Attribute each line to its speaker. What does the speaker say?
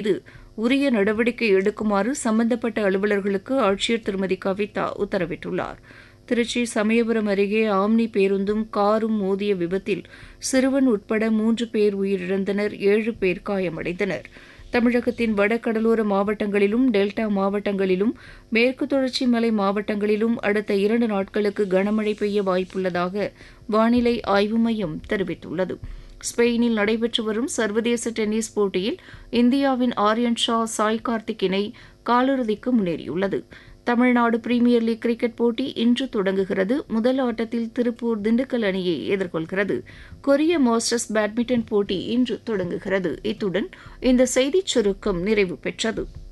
Speaker 1: மீது உரிய நடவடிக்கை எடுக்குமாறு சம்பந்தப்பட்ட அலுவலர்களுக்கு ஆட்சியர் திருமதி கவிதா உத்தரவிட்டுள்ளார் திருச்சி சமயபுரம் அருகே ஆம்னி பேருந்தும் காரும் மோதிய விபத்தில் சிறுவன் உட்பட மூன்று பேர் உயிரிழந்தனர் ஏழு பேர் காயமடைந்தனர் தமிழகத்தின் வடகடலோர மாவட்டங்களிலும் டெல்டா மாவட்டங்களிலும் மேற்கு தொடர்ச்சி மலை மாவட்டங்களிலும் அடுத்த இரண்டு நாட்களுக்கு கனமழை பெய்ய வாய்ப்புள்ளதாக வானிலை ஆய்வு மையம் தெரிவித்துள்ளது ஸ்பெயினில் நடைபெற்று வரும் சர்வதேச டென்னிஸ் போட்டியில் இந்தியாவின் ஆரியன் ஷா சாய் கார்த்திக் இணை காலிறுதிக்கு முன்னேறியுள்ளது தமிழ்நாடு பிரீமியர் லீக் கிரிக்கெட் போட்டி இன்று தொடங்குகிறது முதல் ஆட்டத்தில் திருப்பூர் திண்டுக்கல் அணியை எதிர்கொள்கிறது கொரிய மாஸ்டர்ஸ் பேட்மிண்டன் போட்டி இன்று தொடங்குகிறது இத்துடன் இந்த செய்திச் சுருக்கம் நிறைவு பெற்றது